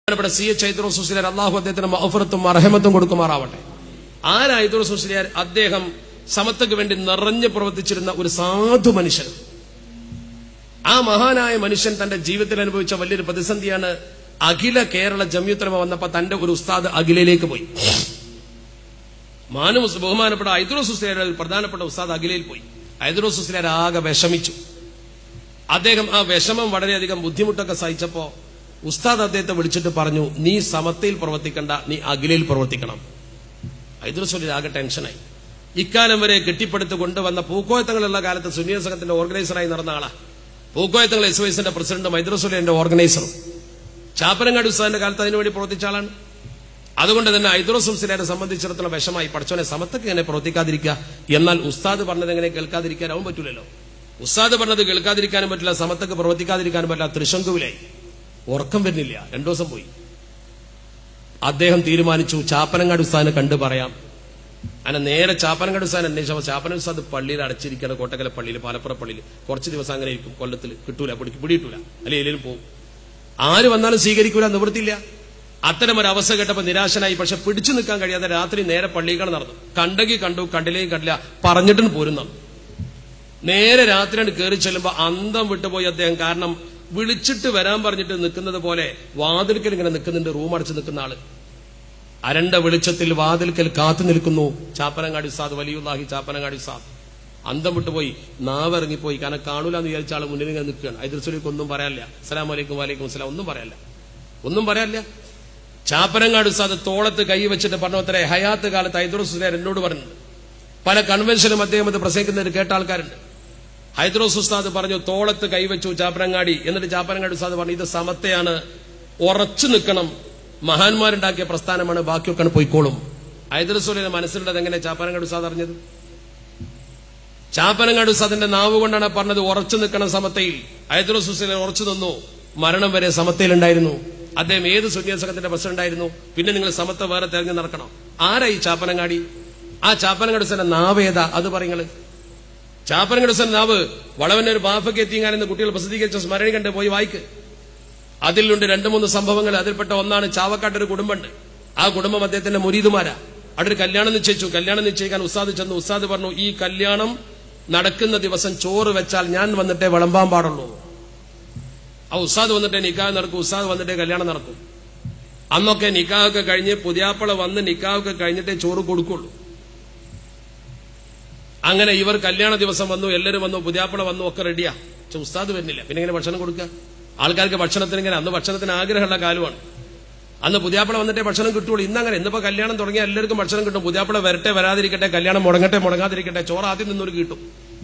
ബഹുമാനപ്പെട്ട C H Aidros സുസ്ലിയാർ അള്ളാഹു അദ്ദേഹത്തിന് മഹഫറത്തും അർഹമത്തും കൊടുക്കുമാറാവട്ടെ ആരാ ഐദ്രോസ് സുസ്ലിയാർ അദ്ദേഹം സമത്വക്ക് വേണ്ടി നിറഞ്ഞു പ്രവർത്തിച്ചിരുന്ന ഒരു സാധു മനുഷ്യൻ ആ മഹാനായ മനുഷ്യൻ തന്റെ ജീവിതത്തിൽ അനുഭവിച്ച വലിയൊരു പ്രതിസന്ധിയാണ് അഖില കേരള ജമ്യുത്തരമ വന്നപ്പോ തന്റെ ഒരു ഉസ്താദ് അഖിലയിലേക്ക് പോയി മാനു മുസ് ബഹുമാനപ്പെട്ട ഐദ്രോസ് സുസ്ലിയാർ ഒരു പ്രധാനപ്പെട്ട ഉസ്താദ് അഖിലയിൽ പോയി ഐദ്രോസ് സുസ്ലിയാർ ആകെ വിഷമിച്ചു അദ്ദേഹം ആ വിഷമം വളരെയധികം ബുദ്ധിമുട്ടൊക്കെ സഹിച്ചപ്പോ ഉസ്താദ് അദ്ദേഹത്തെ വിളിച്ചിട്ട് പറഞ്ഞു നീ സമത്തയിൽ പ്രവർത്തിക്കണ്ട നീ അഖിലയിൽ പ്രവർത്തിക്കണം ഹൈദ്രസ്വലി ആകെ ടെൻഷനായി ഇക്കാലം വരെ കെട്ടിപ്പടുത്ത് കൊണ്ടുവന്ന പൂക്കോയത്തങ്ങളുള്ള കാലത്ത് സുന്നിയ സംഘത്തിന്റെ ഓർഗനൈസറായി നടന്ന ആളാ പൂക്കോയത്തങ്ങൾ എസ് വൈസിന്റെ പ്രസിഡന്റും ഹൈദ്രസ്വലിന്റെ ഓർഗനൈസറും ചാപ്പനങ്ങാട് ഉസ്താദിന്റെ കാലത്ത് അതിനുവേണ്ടി പ്രവർത്തിച്ച ആളാണ് അതുകൊണ്ട് തന്നെ ഐദ്രോസ് മുസ്ലിനെ സംബന്ധിച്ചിടത്തോളം വിഷമായി പഠിച്ചോനെ സമത്തൊക്കെ എങ്ങനെ പ്രവർത്തിക്കാതിരിക്കുക എന്നാൽ ഉസ്താദ് പറഞ്ഞത് എങ്ങനെ കേൾക്കാതിരിക്കാനാവും പറ്റൂലല്ലോ ഉസ്താദ് പറഞ്ഞത് കേൾക്കാതിരിക്കാനും പറ്റില്ല സമത്തൊക്കെ പ്രവർത്തിക്കാതിരിക്കാനും പറ്റില്ല തൃശങ്കുവിലായി ഉറക്കം വരുന്നില്ല രണ്ടു ദിവസം പോയി അദ്ദേഹം തീരുമാനിച്ചു ചാപ്പനങ്ങാട് ഉസ്താദിനെ കണ്ടു പറയാം അങ്ങനെ നേരെ ചാപ്പനങ്ങാട് ഉസ്താൻ അന്വേഷിച്ചപ്പോൾ ചാപ്പന ഉസ്താദ് പള്ളിയിൽ അടച്ചിരിക്കുകയാണ് കോട്ടക്കല പള്ളിയിൽ പാലപ്പുറ പള്ളിയിൽ കുറച്ച് ദിവസം അങ്ങനെ ഇരിക്കും കൊല്ലത്തിൽ കിട്ടൂല പിടിക്ക് പിടിയിട്ടൂല അല്ലെങ്കിൽ എല്ലാം പോകും ആര് വന്നാലും സ്വീകരിക്കൂല നിവൃത്തിയില്ല അത്തരം ഒരു അവസ്ഥ കേട്ടപ്പോൾ നിരാശനായി പക്ഷെ പിടിച്ചു നിൽക്കാൻ കഴിയാതെ രാത്രി നേരെ പള്ളികൾ നടന്നു കണ്ടെങ്കിൽ കണ്ടു കണ്ടില്ലെങ്കിൽ കണ്ടില്ല പറഞ്ഞിട്ടും പോരുന്നു നേരെ രാത്രിയാണ് കയറി ചെല്ലുമ്പോ അന്തം വിട്ടുപോയി അദ്ദേഹം കാരണം വിളിച്ചിട്ട് വരാൻ പറഞ്ഞിട്ട് നിൽക്കുന്നത് പോലെ വാതിൽക്കൽ ഇങ്ങനെ നിൽക്കുന്നുണ്ട് റൂം അടച്ച് നിൽക്കുന്ന ആള് അരണ്ട വെളിച്ചത്തിൽ വാതിൽക്കൽ കാത്തു നിൽക്കുന്നു ചാപ്പനങ്ങാടി സാദ് വലിയുല്ലാഹി ചാപ്പനങ്ങാടി സാദ് അന്തം വിട്ടുപോയി നാവ് ഇറങ്ങിപ്പോയി കാരണം കാണൂല എന്ന് വിചാരിച്ച ആള് മുന്നിൽ ഇങ്ങനെ നിൽക്കുകയാണ് ഐദർസുലിക്ക് ഒന്നും പറയാനില്ല അസ്സലാം വലൈക്കും വലൈക്കും അസ്സലാം ഒന്നും പറയാനില്ല ഒന്നും പറയാനില്ല ചാപ്പനങ്ങാട് സാദ് തോളത്ത് കൈ വെച്ചിട്ട് പറഞ്ഞത്രേ ഹയാത്ത് കാലത്ത് ഐദുറുസുലാർ എന്നോട് പറഞ്ഞിട്ടുണ്ട് പല കൺവെൻഷനും അദ്ദേഹം അത് പ്രസംഗിക്കുന്നതിന് കേട്ട ആൾക്കാരുണ്ട് ഹൈദ്രോസ് ഉസ്താദ് പറഞ്ഞു തോളത്ത് കൈവച്ചു ചാപ്പനങ്ങാടി എന്നിട്ട് ചാപ്പനങ്ങാടി ഉസ്താദ് പറഞ്ഞു ഇത് സമത്തെയാണ് ഉറച്ചു നിൽക്കണം മഹാന്മാരുണ്ടാക്കിയ പ്രസ്ഥാനമാണ് ബാക്കിയൊക്കെ പോയിക്കോളും ഹൈദ്രസുലിന്റെ മനസ്സിലുള്ളത് എങ്ങനെ ചാപ്പനങ്ങാടി ഉസ്താദ് അറിഞ്ഞത് ചാപ്പനങ്ങാട് ഉസ്താദിന്റെ നാവ് കൊണ്ടാണ് പറഞ്ഞത് ഉറച്ചു നിൽക്കണം സമത്തയിൽ ഹൈദ്രോസ് ഹുസൈൻ ഉറച്ചു നിന്നു മരണം വരെ സമത്തയിലുണ്ടായിരുന്നു അദ്ദേഹം ഏത് സുന്യ സംഘത്തിന്റെ പ്രസിഡന്റ് ആയിരുന്നു പിന്നെ നിങ്ങൾ സമത്ത വേറെ തെരഞ്ഞു നടക്കണം ആരായി ചാപ്പനങ്ങാടി ആ ചാപ്പനങ്ങാട് ഉസ്താദിന്റെ നാവ് ഏതാ അത് പറയുന്നത് ചാപ്പനങ്ങട് ഹുസൈൻ നാവ് വളവന്റെ ഒരു ബാഫയ്ക്ക് എത്തിങ്ങാനെന്ന് കുട്ടികൾ പ്രസിദ്ധീകരിച്ച സ്മരണി കണ്ട് പോയി വായിക്ക് അതിലുണ്ട് രണ്ടു മൂന്ന് സംഭവങ്ങൾ അതിൽപ്പെട്ട ഒന്നാണ് ചാവക്കാട്ട് ഒരു കുടുംബമുണ്ട് ആ കുടുംബം അദ്ദേഹത്തിന്റെ മുരീതുമാരാ അവിടെ ഒരു കല്യാണം നിശ്ചയിച്ചു കല്യാണം നിശ്ചയിക്കാൻ ഉസ്താദ് ചെന്നു ഉസ്താദ് പറഞ്ഞു ഈ കല്യാണം നടക്കുന്ന ദിവസം ചോറ് വെച്ചാൽ ഞാൻ വന്നിട്ടേ വിളമ്പാൻ പാടുള്ളൂ ആ ഉസ്താദ് വന്നിട്ടേ നിക്കാഹ് നടക്കും ഉസ്താദ് വന്നിട്ടേ കല്യാണം നടക്കും അന്നൊക്കെ നിക്കാഹൊക്കെ കഴിഞ്ഞ് പുതിയാപ്പള വന്ന് നിക്കാഹൊക്കെ കഴിഞ്ഞിട്ടേ ചോറ് കൊടുക്കുള്ളൂ അങ്ങനെ ഇവർ കല്യാണ ദിവസം വന്നു എല്ലാവരും വന്നു പുതിയാപ്പള വന്നു ഒക്കെ റെഡിയാ പക്ഷെ ഉസ്താദ് വരുന്നില്ല പിന്നെ ഇങ്ങനെ ഭക്ഷണം കൊടുക്കുക ആൾക്കാർക്ക് ഭക്ഷണത്തിന് ഇങ്ങനെ അന്ന് ഭക്ഷണത്തിന് ആഗ്രഹമുള്ള കാലമാണ് അന്ന് പുതിയാപ്പള വന്നിട്ടേ ഭക്ഷണം കിട്ടുള്ളൂ ഇന്ന് അങ്ങനെ ഇന്നിപ്പോ കല്യാണം തുടങ്ങിയ എല്ലാവർക്കും ഭക്ഷണം കിട്ടും പുതിയാപ്പള വരട്ടെ വരാതിരിക്കട്ടെ കല്യാണം മുടങ്ങട്ടെ മുടങ്ങാതിരിക്കട്ടെ ചോറ് ആദ്യം നിന്നൊരു കിട്ടും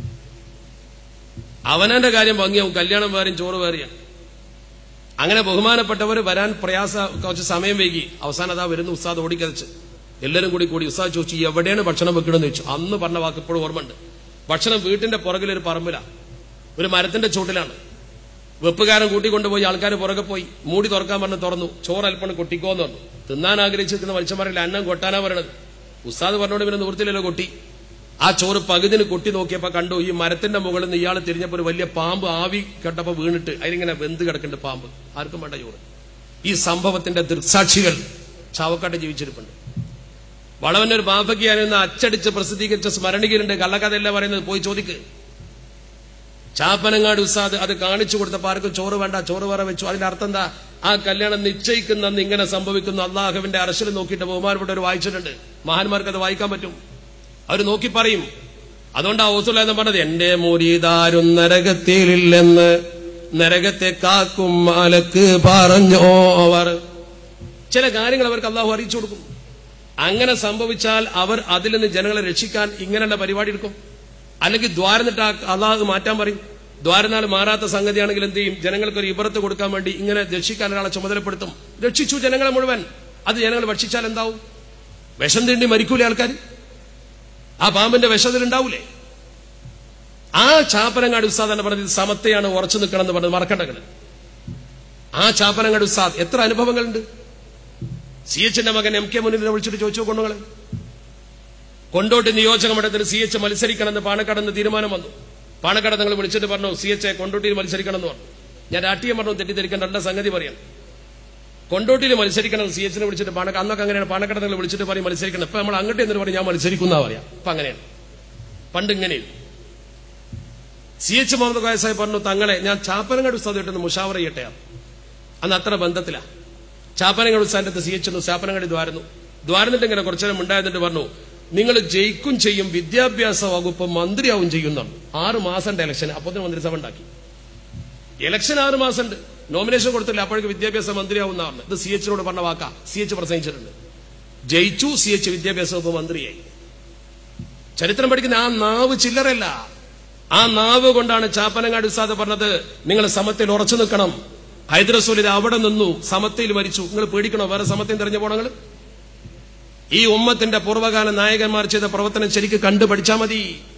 അവനന്റെ കാര്യം ഭംഗിയാവും കല്യാണം വേറെയും ചോറ് വേറെയാണ് അങ്ങനെ ബഹുമാനപ്പെട്ടവർ വരാൻ പ്രയാസ കുറച്ച് സമയം വൈകി അവസാനം അതാ വരുന്ന ഉസ്താദ് ഓടിക്കതച്ച് എല്ലാവരും കൂടി കൂടി ഉസ്താദ് ചോദിച്ചു എവിടെയാണ് ഭക്ഷണം വെക്കണമെന്ന് ചോദിച്ചു അന്ന് പറഞ്ഞ വാക്ക് ഇപ്പോഴും ഓർമ്മയുണ്ട് ഭക്ഷണം വീട്ടിന്റെ പുറകിലൊരു പറമ്പില ഒരു മരത്തിന്റെ ചൂട്ടിലാണ് വെപ്പുകാരൻ കൂട്ടിക്കൊണ്ടുപോയി ആൾക്കാർ പുറകെ പോയി മൂടി തുറക്കാൻ പറഞ്ഞ് തുറന്നു ചോറ് അല്പം കൊട്ടിക്കോന്ന് പറഞ്ഞു തിന്നാൻ ആഗ്രഹിച്ചിരിക്കുന്ന മനുഷ്യന്മാരിൽ അന്നം കൊട്ടാനാ പറയണത് ഉസ്താദ് പറഞ്ഞോണ്ട് പിന്നെ നിവൃത്തിയിലല്ലോ കൊട്ടി ആ ചോറ് പകുതിന് കൊട്ടി നോക്കിയപ്പോ കണ്ടു ഈ മരത്തിന്റെ മുകളിൽ നിന്ന് ഇയാൾ തിരിഞ്ഞപ്പോ ഒരു വലിയ പാമ്പ് ആവി കെട്ടപ്പോ വീണിട്ട് അതിലിങ്ങനെ വെന്ത് കിടക്കുന്നുണ്ട് പാമ്പ് ആർക്കും വേണ്ട ചോറ് ഈ സംഭവത്തിന്റെ ദൃക്സാക്ഷികൾ ചാവക്കാട്ട് ജീവിച്ചിരിപ്പുണ്ട് വളവന്റെ ഒരു ബാഫക്കിയാനെന്ന് അച്ചടിച്ച് പ്രസിദ്ധീകരിച്ച സ്മരണികരുണ്ട് കള്ളക്കഥയല്ല പറയുന്നത് പോയി ചോദിക്ക് ചാപ്പനങ്ങാട് ഉസ്താദ് അത് കാണിച്ചു കൊടുത്തപ്പോ ആർക്കും ചോറ് വേണ്ട ചോറ് വേറെ വെച്ചു അതിന്റെ അർത്ഥം എന്താ ആ കല്യാണം നിശ്ചയിക്കുന്ന അന്ന് ഇങ്ങനെ സംഭവിക്കുന്നു അള്ളാഹുവിന്റെ അറശിൽ നോക്കിയിട്ട് ബഹുമാനപ്പെട്ട ഒരു വായിച്ചിട്ടുണ്ട് മഹാന്മാർക്ക് അത് വായിക്കാൻ പറ്റും അവർ നോക്കി പറയും അതുകൊണ്ട് ആ ഓസുല എന്ന് പറഞ്ഞത് എന്റെ മുരീതാരും നരകത്തിലില്ലെന്ന് നരകത്തെ കാക്കും മലക്ക് പറഞ്ഞോ അവർ ചില കാര്യങ്ങൾ അവർക്ക് അള്ളാഹു അറിയിച്ചു കൊടുക്കും അങ്ങനെ സംഭവിച്ചാൽ അവർ അതിൽ നിന്ന് ജനങ്ങളെ രക്ഷിക്കാൻ ഇങ്ങനെയുള്ള പരിപാടി എടുക്കും അല്ലെങ്കിൽ ദ്വാരന്നിട്ട് അള്ളാഹ് മാറ്റാൻ പറയും ദ്വാരനാൽ മാറാത്ത സംഗതിയാണെങ്കിൽ എന്ത് ചെയ്യും ജനങ്ങൾക്ക് ഒരു ഇബറത്ത് കൊടുക്കാൻ വേണ്ടി ഇങ്ങനെ രക്ഷിക്കാൻ ഒരാളെ ചുമതലപ്പെടുത്തും രക്ഷിച്ചു ജനങ്ങളെ മുഴുവൻ അത് ജനങ്ങൾ ഭക്ഷിച്ചാൽ എന്താവും വിഷം തീണ്ടി മരിക്കൂലേ ആൾക്കാർ ആ പാമ്പിന്റെ വിഷത്തിലുണ്ടാവൂലേ ആ ചാപ്പനങ്ങാടി ഉസ്താദ് എന്ന് പറഞ്ഞത് സമത്തെയാണ് ഉറച്ചു നിൽക്കണം എന്ന് പറഞ്ഞത് മറക്കണ്ടകള് ആ ചാപ്പനങ്ങാടി ഉസ്താദ് എത്ര അനുഭവങ്ങളുണ്ട് സി എച്ചിന്റെ മകൻ എം കെ മുന്നിൽ വിളിച്ചിട്ട് ചോദിച്ചു കൊണ്ടുകളെ കൊണ്ടോട്ട് നിയോജക മണ്ഡലത്തിൽ സി എച്ച് മത്സരിക്കണമെന്ന് പാണക്കാട് നിന്ന് തീരുമാനം വന്നു പാണക്കാട് നിങ്ങൾ വിളിച്ചിട്ട് പറഞ്ഞു സി എച്ച് കൊണ്ടോട്ടിയിൽ മത്സരിക്കണം എന്ന് പറഞ്ഞു ഞാൻ രാഷ്ട്രീയം പറഞ്ഞു തെറ്റിദ്ധരിക്കേണ്ട സംഗതി പറയാം കൊണ്ടോട്ടിയിൽ മത്സരിക്കണം സി എച്ചിനെ വിളിച്ചിട്ട് പാണക്ക അന്നൊക്കെ അങ്ങനെയാണ് പാണക്കടങ്ങൾ വിളിച്ചിട്ട് പറയും മത്സരിക്കണം ഇപ്പൊ നമ്മൾ അങ്ങോട്ട് എന്നിട്ട് പറയും ഞാൻ മത്സരിക്കുന്ന പറയാം ഇപ്പൊ അങ്ങനെയാണ് പണ്ട് ഇങ്ങനെയാണ് സി എച്ച് മുഹമ്മദ് കോയ സാഹിബ് പറഞ്ഞു തങ്ങളെ ഞാൻ ചാപ്പനങ്ങാട് ഉസ്താദായിട്ടൊന്ന് മുഷാവറ ചെയ്യട്ടെ അന്ന് അത്ര ബന്ധത്തിലാ ചാപ്പനങ്ങാട് ഉസ്താദിന്റെ സി എച്ച് ചാപ്പനങ്ങാടി ദ്വാരുന്നു ദ്വാരന്നിട്ട് ഇങ്ങനെ കുറച്ചേരം ഉണ്ടായിരുന്നിട്ട് പറഞ്ഞു നിങ്ങൾ ജയിക്കും ചെയ്യും വിദ്യാഭ്യാസ വകുപ്പ് മന്ത്രിയാവും ചെയ്യുന്നതാണ് ആറ് മാസം ഇലക്ഷൻ അപ്പൊ മന്ത്രിസഭ ഉണ്ടാക്കി ഇലക്ഷൻ ആറ് മാസം ഉണ്ട് നോമിനേഷൻ കൊടുത്തില്ല അപ്പോഴേക്ക് വിദ്യാഭ്യാസ മന്ത്രിയാവുന്ന പറഞ്ഞു ഇത് സി എച്ചിനോട് പറഞ്ഞ വാക്കാ സി എച്ച് പ്രസംഗിച്ചിട്ടുണ്ട് ജയിച്ചു സി എച്ച് വിദ്യാഭ്യാസ വകുപ്പ് മന്ത്രിയായി ചരിത്രം പഠിക്കുന്ന ആ നാവ് ചില്ലറല്ല ആ നാവ് കൊണ്ടാണ് ചാപ്പനങ്ങാടി ഉസ്താദ് പറഞ്ഞത് നിങ്ങൾ സമത്തിൽ ഉറച്ചു നിൽക്കണം ഹൈദരസൂലിൽ അവിടെ നിന്നു സമത്തയിൽ മരിച്ചു നിങ്ങൾ പേടിക്കണോ വേറെ സമത്യം തെരഞ്ഞു പോണങ്ങൾ ഈ ഉമ്മത്തിന്റെ പൂർവ്വകാല നായകന്മാർ ചെയ്ത പ്രവർത്തനം ശരിക്ക് കണ്ടു പഠിച്ചാൽ മതി